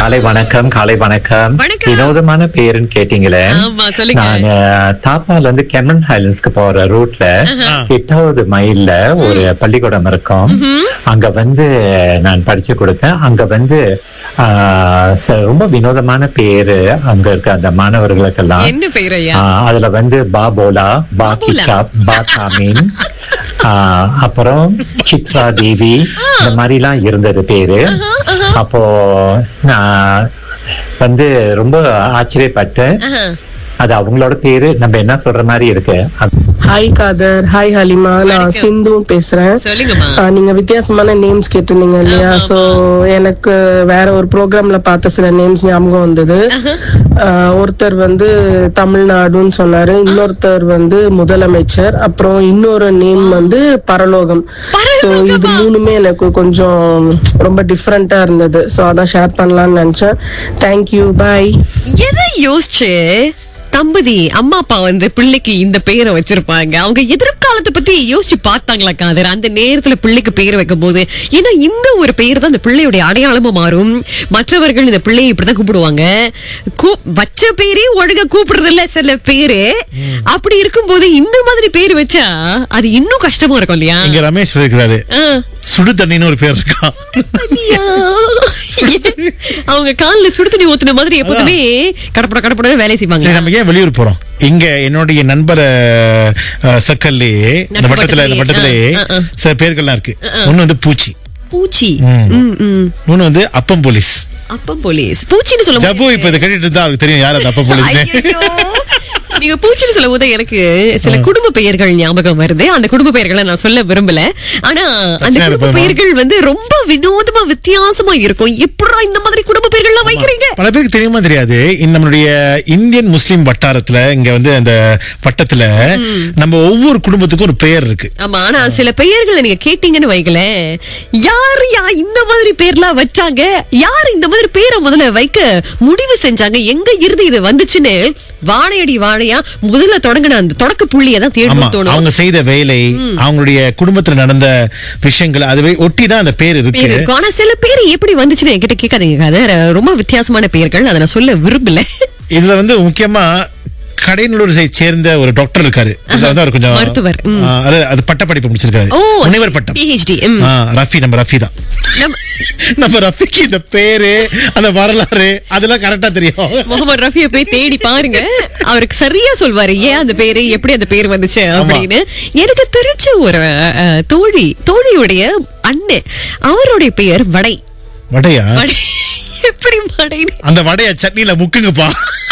காலை வணக்கம் காலை வணக்கம் வணக்கம். வினோதமான பேருன்னு கேட்டீங்களே ஆமா, சொல்லுங்க. நான் தாப்பால இருந்து கெமன் ஹைலண்ட்ஸ்க்கு போற ரூட்ல எட்டாவது மைல்ல ஒரு பள்ளிக்கூடம் இருக்கும் அங்க வந்து நான் படிச்சு கொடுத்தேன் அங்க வந்து ஆ, ச- ரொம்ப வினோதமான பேரு அங்க இருக்க அந்த மாணவர்களுக்கெல்லாம் என்ன பெயர் ஐயா ஆ, அதுல வந்து பாபோலா பா பாபோலா. கிட்டாப் பா தாமின் ஆ, அப்புறம் சித்ரா தேவி இந்த மாதிரி எல்லாம் இருந்தது பேரு அப்போ நான் வந்து ரொம்ப ஆச்சரியப்பட்டேன் ஆஹா. அது அவங்களோட பேரு நம்ம என்ன சொல்ற மாதிரி இருக்கு அது- ஹாய் காதர் ஹாய் ஹலிமா நான் வணக்கம். சிந்து பேசுறேன் சொல்லுங்கம்மா ஆ, நீங்க வித்தியாசமான நேம்ஸ் கேட்டிருந்தீங்க இல்லையா சோ எனக்கு வேற ஒரு ப்ரோக்ராம்ல பார்த்த சில நேம்ஸ் ஞாபகம் வந்தது ஆ, ஒருத்தர் வந்து தமிழ்நாடுன்னு சொன்னாரு இன்னொருத்தர் வந்து முதலமைச்சர் அப்புறம் இன்னொரு நேம் வந்து பரலோகம் சோ இது மூணுமே எனக்கு கொஞ்சம் ரொம்ப டிஃப்ரெண்டா இருந்தது சோ அதான் ஷேர் பண்ணலாம்னு நினைச்சேன் தேங்க்யூ பாய் எதை யோசிச்சு தம்பதி அம்மா அப்பா வந்து பிள்ளைக்கு இந்த பெயரை வச்சிருப்பாங்க அவங்க எதிர்காலத்தை பத்தி யோசிச்சு பார்த்தாங்களா காதர் அந்த நேரத்துல பிள்ளைக்கு பெயர் வைக்கும் போது ஏன்னா இந்த ஒரு பெயர் தான் அந்த பிள்ளையுடைய அடையாளமா மாறும் மற்றவர்கள் இந்த பிள்ளையை இப்படிதான் கூப்பிடுவாங்க கூ- வச்ச பேரே ஒழுங்கா கூப்பிடுறது இல்ல சில பேரு அப்படி இருக்கும்போது இந்த மாதிரி பேர் வச்சா அது இன்னும் கஷ்டமா இருக்கும் இல்லையா இங்க ரமேஷ் சொல்லிருக்கிறாரு ஆ. சுடு தண்ணின்னு ஒரு பேர் இருக்கா ஐயா. அவங்க கால்ல சுடு தண்ணி ஊத்துன மாதிரி எப்போதுமே கடப்பட கடப்பட வேலை செய்வாங்க சரி நம்ம ஏன் வெளியூர் போறோம் இங்க என்னுடைய நண்பர் சக்கல்லே இந்த வட்டத்துல இந்த வட்டத்திலே ஆ, ஆ, ஆ. சில பேர்கள்லாம் இருக்கு ஒண்ணு வந்து பூச்சி பூச்சி ம். ம், ம். இன்னொன்னு வந்து அப்பம் போலீஸ் அப்பம் போலீஸ் பூச்சின்னு சொல்ல ஜபு இப்ப இதை கேட்டுட்டு இருந்தா அவருக்கு தெரியும் யார் அந்த அப்பம் போலீஸ் ஐயையோ. நீங்க பூச்சின்னு சொல்லும் போது எனக்கு சில குடும்ப பெயர்கள் ஞாபகம் வருது அந்த குடும்ப பெயர்களை நான் சொல்ல விரும்பல ஆனா அந்த பிரச்சனை குடும்ப இருப்பதுமா? பெயர்கள் வந்து ரொம்ப வினோதமா வித்தியாசமா இருக்கும் எப்படா இந்த மாதிரி குடும்ப பெயர்கள்லாம் வைக்கிறீங்க பல பேருக்கு தெரியுமா தெரியாது இந்த நம்மளுடைய இந்தியன் முஸ்லிம் வட்டாரத்துல இங்க வந்து அந்த வட்டத்துல நம்ம ஒவ்வொரு குடும்பத்துக்கும் ஒரு பெயர் இருக்கு ஆமா ஆனா சில பெயர்களை நீங்க கேட்டீங்கன்னு வைங்களேன் யாரு யா இந்த மாதிரி பேர்லாம் வச்சாங்க யாரு இந்த மாதிரி பேரை முதல்ல வைக்க முடிவு செஞ்சாங்க எங்க இருந்து இது வந்துச்சுன்னு வாழையடி வாழையா முதல்ல தொடங்கின அந்த தொடக்க புள்ளியை தான் ஆமா தேடணும் தோணும் அவங்க செய்த வேலை அவங்களுடைய குடும்பத்துல நடந்த விஷயங்கள் அதுவே ஒட்டிதான் அந்த பேர் பேர் இருக்கு இருக்கும் ஆனா சில பேர் எப்படி வந்துச்சுன்னு என்கிட்ட கேட்காதீங்க கதை ரொம்ப வித்தியாசமான பெயர்கள் அதை நான் சொல்ல விரும்பல இதுல வந்து முக்கியமா கடைநல்லூரை சேர்ந்த ஒரு டாக்டர் இருக்காரு இதுல வந்து அவர் கொஞ்சம் மருத்துவர், ம். ஆ, அது அது பட்டப்படிப்பு முடிச்சிருக்காரு ஓ முனைவர் பட்டம் பிஹெச்டி ஆ, ரஃபி நம்ம ரஃபி தான் நம்ம நம்ம ரஃபிக்கு இந்த பேரு அந்த வரலாறு அதெல்லாம் கரெக்டா தெரியும் முகமது ரஃபியை போய் தேடி பாருங்க அவருக்கு சரியா சொல்வாரு ஏன் அந்த பேரு எப்படி அந்த பேர் வந்துச்சு அப்படின்னு எனக்கு தெரிஞ்ச ஒரு அஹ், தோழி தோழியுடைய அண்ணன் அவருடைய பெயர் வடை வடையா வடை எப்படி வடை அந்த வடைய சட்னில முக்குங்கப்பா